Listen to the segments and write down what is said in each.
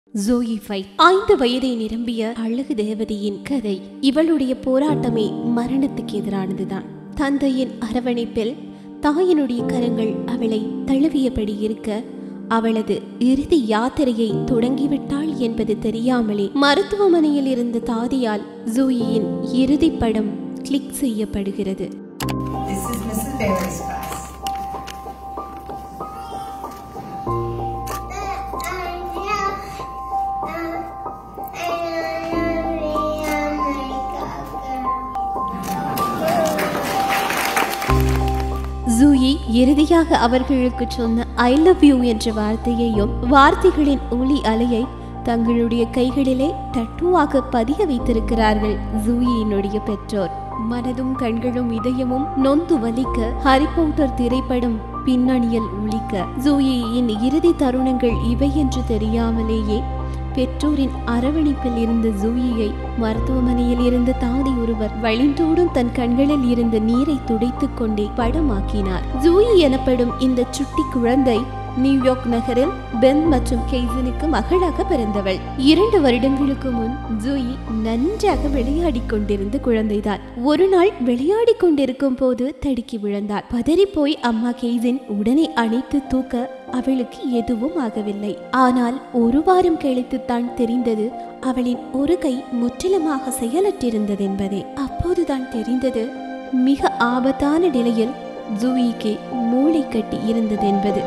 Joey fight ஐந்து வயதை நிரம்பிய அழகு தேவதையின் கதை இவளுடைய போராட்டமே மரணத்துக்கு எதிரானதுதான் தந்தையின் அரவணைப்பில் தாயினுடைய கரங்கள் அவளை தழுவியபடி இருக்க அவளது இறுதி யாத்திரையை தொடங்கிவிட்டாள் என்பது தெரியாமலே மருத்துவமனையில் இருந்த தாதியால் ஜோயியின் இறுதிப் படம் கிளிக் செய்யப்படுகிறது This is Mrs. Bailey's class. Juhi இறுதியாக அவர்களுக்கு சொன்ன ஐ லவ் யூ என்ற வார்த்தையையும் வார்த்தைகளின் ஒளி அலையை தங்களுடைய கைகளிலே டட்டுவாக பதிய வைத்திருக்கிறார்கள் ஜூயியினுடைய பெற்றோர் மனதும் கண்களும் இதயமும் நொந்து வலிக்க ஹாரி பாட்டர் திரைப்படம் பின்னணியில் ஒலிக்க ஜூயியின் இறுதி தருணங்கள் இவை என்று தெரியாமலேயே பெற்றோரின் அரவணைப்பில் இருந்த ஜூயியை மருத்துவமனையில் இருந்த தாதி ஒருவர் வழிந்தோடும் தன் கண்களில் இருந்த நீரை துடைத்துக் கொண்டே படமாக்கினார் ஜூயி எனப்படும் இந்த சுட்டி குழந்தை நியூயார்க் நகரில் பென் மற்றும் கெய்சனுக்கு மகளாக பிறந்தவள் இரண்டு வருடங்களுக்கு முன் ஜூயி நன்றாக விளையாடிக் கொண்டிருந்த குழந்தைதான் ஒரு நாள் விளையாடிக் கொண்டிருக்கும் போது தடுக்கி விழுந்தாள் பதறி போய் அம்மா கெய்சன் உடனே அணைத்து தூக்க அவளுக்கு எதுவும் ஆகவில்லை ஆனால் ஒரு வாரம் கழித்து தான் தெரிந்தது அவளின் ஒரு கை முற்றிலுமாக செயலற்றிருந்தது என்பதே அப்போதுதான் தெரிந்தது மிக ஆபத்தான நிலையில் ஜூயிக்கு மூளை கட்டி இருந்தது என்பது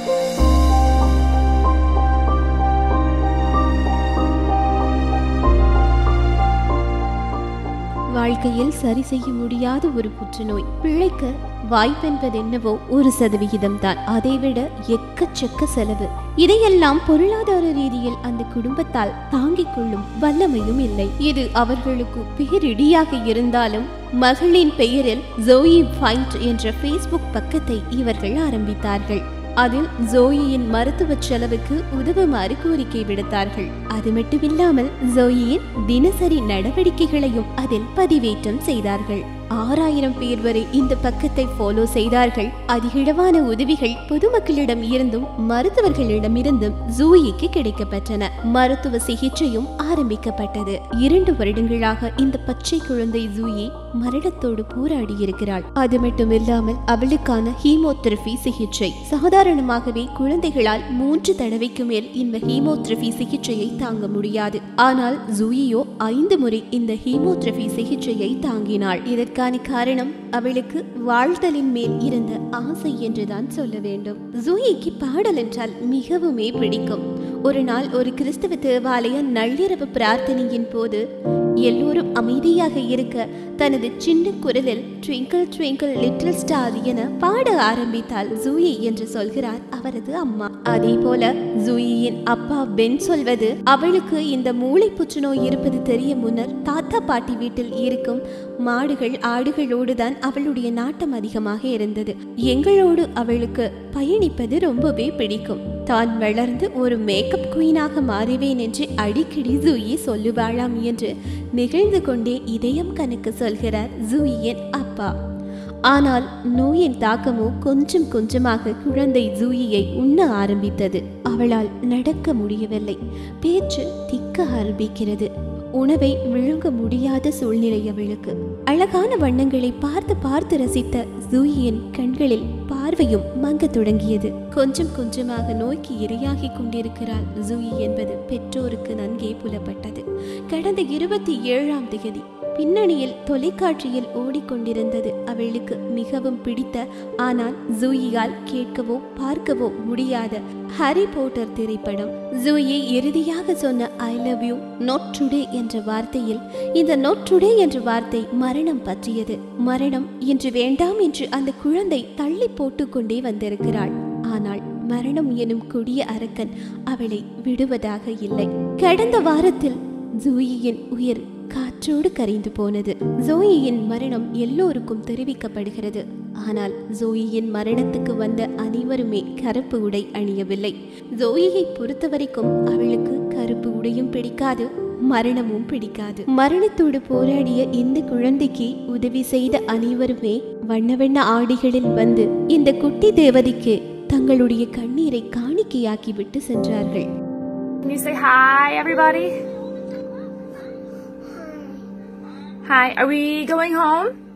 வாழ்க்கையில் சரி செய்ய முடியாத ஒரு புற்றுநோய் பிழைக்க வாய்ப்பென்பதென்னவோ ஒரு சதவிகிதம் தான் அதைவிட எக்கச்சக்க செலவு இதையெல்லாம் பொருளாதார ரீதியில் அந்த குடும்பத்தால் தாங்கிக் கொள்ளும் வல்லமையும் இல்லை இது அவர்களுக்கு பேரிடியாக இருந்தாலும் மகளின் பெயரில் ஜோயி ஃபைண்ட் என்ற ஃபேஸ்புக் பக்கத்தை இவர்கள் ஆரம்பித்தார்கள் அதில் ஜோயியின் மருத்துவ செலவுக்கு உதவுமாறு கோரிக்கை விடுத்தார்கள் அது மட்டுமில்லாமல் ஜோயியின் தினசரி நடவடிக்கைகளையும் அதில் பதிவேற்றம் செய்தார்கள் ஆறாயிரம் பேர் வரை இந்த பக்கத்தை ஃபாலோ செய்தார்கள் அதிகளவான உதவிகள் பொதுமக்களிடம் இருந்தும் மருத்துவர்களிடமிருந்தும் ஜூயிக்கு கிடைக்கப்பெற்றன மருத்துவ சிகிச்சையும் ஆரம்பிக்கப்பட்டது இரண்டு வருடங்களாக இந்த பச்சை குழந்தை ஜூயி மரணத்தோடு போராடி இருக்கிறாள் அது மட்டுமில்லாமல் அவளுக்கான ஹீமோதெரபி சிகிச்சை சாதாரணமாகவே குழந்தைகளால் மூன்று தடவைக்கு மேல் இந்த ஹீமோதெரபி சிகிச்சையை தாங்க முடியாது ஆனால் ஜூயியோ ஐந்து முறை இந்த ஹீமோதெரபி சிகிச்சையை தாங்கினாள் இதற்கான காரணம் அவளுக்கு வாழ்தலின் மேல் இருந்த ஆசை என்றுதான் சொல்ல வேண்டும் ஜூயிக்கு பாடல் என்றால் மிகவுமே பிடிக்கும் ஒரு நாள் ஒரு கிறிஸ்தவ தேவாலய நள்ளிரவு பிரார்த்தனையின் போது எல்லோரும் அமைதியாக இருக்க தனது சின்ன குரலில் ட்விங்கிள் ட்விங்கிள் லிட்டில் ஸ்டார் என பாட ஆரம்பித்தாள் ஜூயி என்று சொல்கிறார் அவரது அம்மா அதே போல ஜூயியின் அப்பா பென் சொல்வது அவளுக்கு இந்த மூளை புற்றுநோய் இருப்பது தெரிய முன்னர் தாத்தா பாட்டி வீட்டில் இருக்கும் மாடுகள் ஆடுகளோடு தான் அவளுடைய நாட்டம் அதிகமாக இருந்தது எங்களோடு அவளுக்கு பயணிப்பது ரொம்பவே பிடிக்கும் தான் வளர்ந்து ஒரு மேக்கப் குயினாக மாறுவேன் என்று அடிக்கடி ஜூயி சொல்லுவாளாம் என்று நிகழ்ந்து கொண்டே இதயம் கணக்கு சொல்கிறார் ஜூயியின் அப்பா ஆனால் நோயின் தாக்கமோ கொஞ்சம் கொஞ்சமாக குழந்தை ஜூயியை உண்ண ஆரம்பித்தது அவளால் நடக்க முடியவில்லை பேச்சு திக்க ஆரம்பிக்கிறது உணவை விழுங்க முடியாத சூழ்நிலை அவளுக்கு அழகான வண்ணங்களை பார்த்து பார்த்து ரசித்த ஜூயியின் கண்களில் பார்வையும் மங்க தொடங்கியது கொஞ்சம் கொஞ்சமாக நோய்க்கு இரையாகி கொண்டிருக்கிறாள் ஜூயி என்பது பெற்றோருக்கு நன்கே புலப்பட்டது கடந்த இருபத்தி ஏழாம் தேதி பின்னணியில் தொலைக்காட்சியில் ஓடிக்கொண்டிருந்தது அவளுக்கு மிகவும் பிடித்த ஆனால் ஜூயியால் கேட்கவோ பார்க்கவோ முடியாத ஹாரி போட்டர் திரைப்படம் ஜூயி இறுதியாக சொன்ன I love you not today என்ற வார்த்தையில் இந்த நாட் டுடே என்ற வார்த்தை மரணம் பற்றியது மரணம் இன்று வேண்டாம் என்று அந்த குழந்தை தள்ளி போட்டுக்கொண்டே வந்திருக்கிறாள் ஆனால் மரணம் எனும் கொடிய அரக்கன் அவளை விடுவதாக இல்லை கடந்த வாரத்தில் ஜூயியின் உயிர் காற்றோடு கரைந்து போனது ஜோயியின் மரணம் எல்லோருக்கும் தெரிவிக்கப்படுகிறது ஆனால் ஜோயியின் மரணத்துக்கு வந்த அனைவருமே கருப்பு உடை அணியவில்லை ஜோயியை பொறுத்தவரைக்கும் அவளுக்கு கருப்பு உடையும் பிடிக்காது மரணமும் பிடிக்காது மரணத்தோடு போராடிய இந்த குழந்தைக்கு உதவி செய்த அனைவருமே வண்ண வண்ண ஆடைகளில் வந்து இந்த குட்டி தேவதைக்கு தங்களுடைய கண்ணீரை காணிக்கையாக்கி விட்டு சென்றார்கள் Can you say hi, everybody? Hi. Are we going home?